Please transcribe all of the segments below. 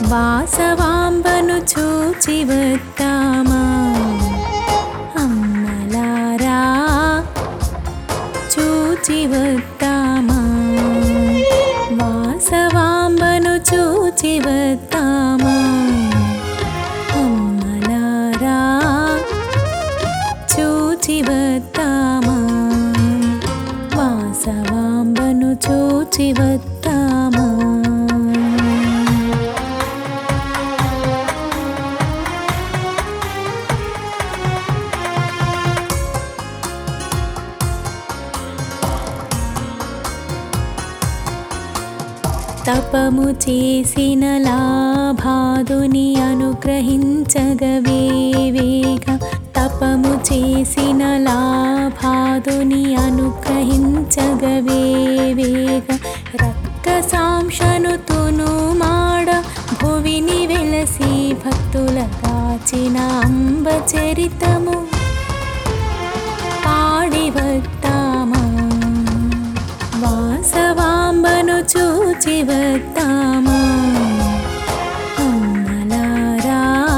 వాసవాంబను చూచి వద్దామా అమ్మలారా చూచి వద్దామా వాసవాంబను చూచి వద్దామా అమ్మలారా చూచి వద్దామా వాసవాంబను చూచి వద్దామా తపము చేసిన లాభాదుని అనుగ్రహించగవేవేగ తపము చేసిన లాభాదుని అనుగ్రహించగవేవేగ రక్కసాంశను తును మాడ భువిని వెలసి భక్తుల కాచిన అంబ చరితము పాడి వద్దామా వాసవాంబను చూచి వద్దామా అమ్మలారా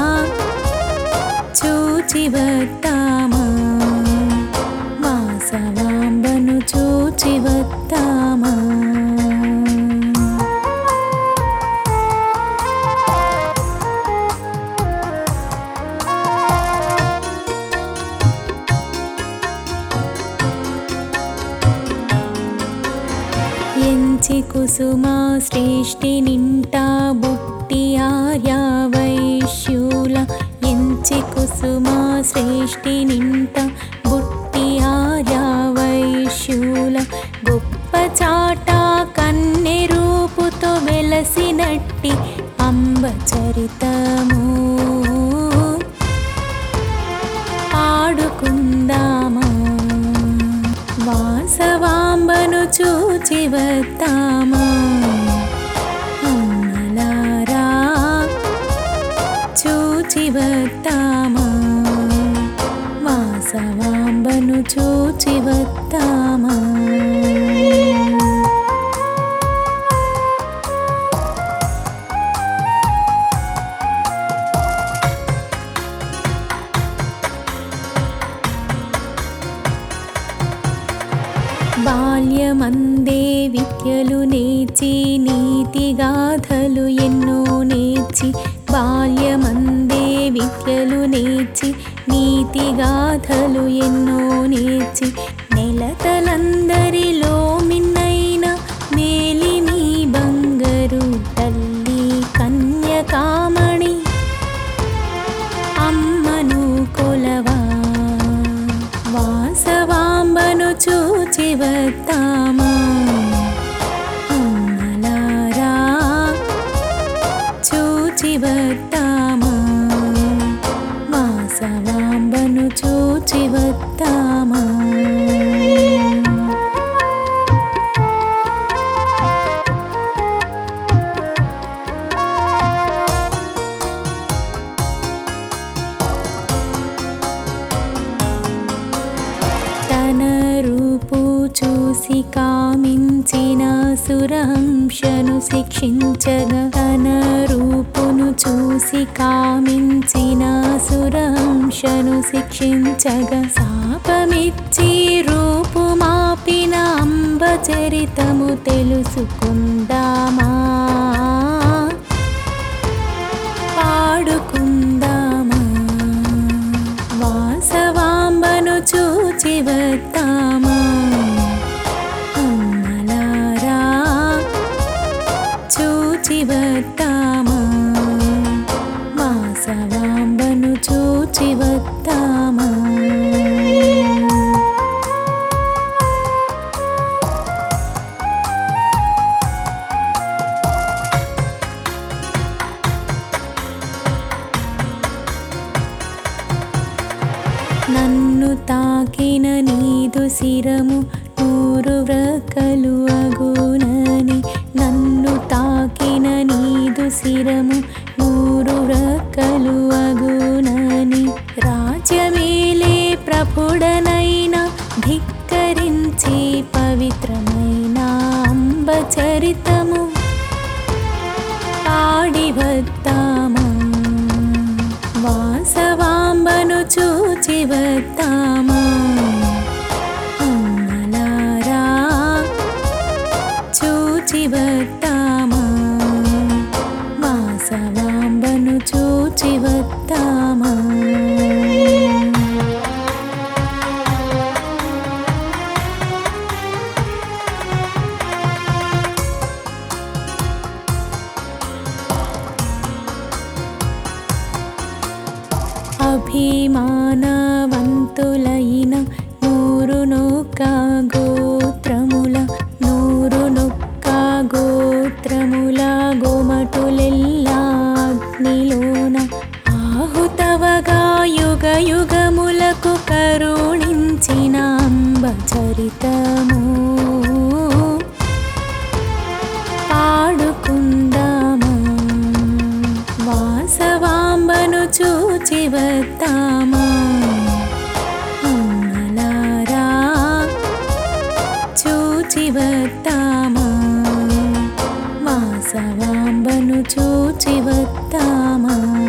చూచి వద్దామా వాసవాంబను చూచి వద్దామా ఎంచి కుసుమా శ్రేష్ఠి నింటా బుట్టి ఆర్యా వైశ్యుల ఎంచి కుసుమా శ్రేష్ఠి నింట బుట్టి ఆర్యా వైశ్యుల గొప్ప చాట కన్నె రూపుతో వెలసినట్టి అంబ చరితము ఆడుకుందామా వాసవాంబను చూచి వద్దామా అమ్మలారా చూచి వద్దామా వాసవాంబను చూచి వద్దామా బాల్యమందే విద్యలు నేర్చి నీతిగాథలు ఎన్నో నేర్చి బాల్యమందే విద్యలు నేర్చి నీతిగాథలు ఎన్నో నేర్చి నెలతలందరిలో మిన్నైన మేలిని బంగరు తల్లి కన్యకామణి అమ్మను కొలవా వాసవాంబను చూచి వద్దామా అమ్మలారా చూచి వద్దామా వాసవాంబను చూచి వద్దామా తన రూపు చూసి కామించిన సురహంశను శిక్షించగా తన రూపును చూసి కామించిన సురహంశను శిక్షించగా శాపమిచ్చి రూపు మాపిన అంబ చరితము తెలుసుకుందామా పాడుకుందామా వాసవాంబను చూచి వద్దామా అమ్మలారా చూచి వద్దామా వాసవాంబను చూచి వద్దామా నన్ను తాకిన నీదు శిరము నూరు వ్రకలు అగునని నన్ను తాకిన నీదు శిరము నూరు వ్రకలు అగునని రాజ్యమేలే ప్రభుడనైన ధిక్కరించి పవిత్రమైన అంబ చరితము పాడి వద్ద వాసవాంబను చూచి వద్దామా అభిమానవంతులైన నూరు నొక్క గోత్రముల నూరు నొక్క గోత్రముల గోమటులెల్లా అగ్నిలోన ఆహుతవగా యుగ యుగములకు కరుణించిన అంబ చరితము పాడుకుందామా వాసవాంబను చూచి వద్దామా అమ్మలారా చూచి వద్దామా వాసవాంబను చూచి వద్దామా